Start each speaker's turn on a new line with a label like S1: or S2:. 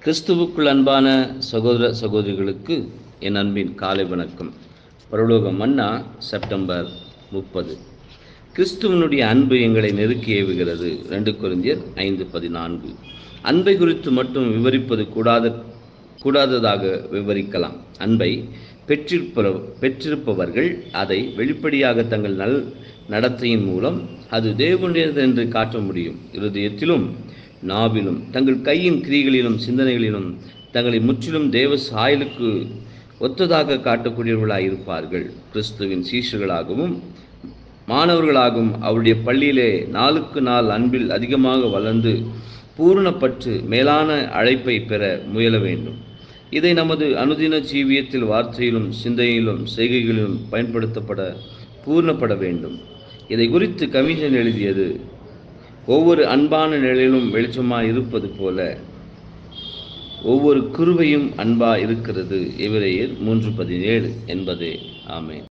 S1: கிறிஸ்துவுக்குள் அன்பான சகோதர சகோதரிகளுக்கு என் அன்பின் காலை வணக்கம் பரலோக மன்னா செப்டம்பர் முப்பது கிறிஸ்துவனுடைய அன்பு எங்களை நெருக்கி ஏவுகிறது ரெண்டு குருந்தியர் ஐந்து பதினான்கு அன்பை குறித்து மட்டும் விவரிப்பது கூடாத கூடாததாக விவரிக்கலாம் அன்பை பெற்றிருப்ப பெற்றிருப்பவர்கள் அதை வெளிப்படையாக தங்கள் நல் நடத்தையின் மூலம் அது தேவனுடையது என்று காட்ட முடியும் இருதயத்திலும் நாவிலும் தங்கள் கையின் கிரிகளிலும் சிந்தனைகளிலும் தங்களை முற்றிலும் தேவ சாயலுக்கு ஒத்ததாக காட்டக்கூடியவர்களாக இருப்பார்கள் கிறிஸ்துவின் சீஷர்களாகவும் மாணவர்களாகவும் அவருடைய பள்ளியிலே நாளுக்கு நாள் அன்பில் அதிகமாக வளர்ந்து பூரணப்பட்டு மேலான அழைப்பை பெற முயல வேண்டும் இதை நமது அனுதின ஜீவியத்தில் வார்த்தையிலும் சிந்தையிலும் செய்கைகளிலும் பயன்படுத்தப்பட பூர்ணப்பட வேண்டும் இதை குறித்து கவிஞன் எழுதியது ஒவ்வொரு அன்பான நிலையிலும் வெளிச்சமாக இருப்பது போல ஒவ்வொரு குருவையும் அன்பா இருக்கிறது இவரையர் மூன்று பதினேழு என்பதே ஆமேன்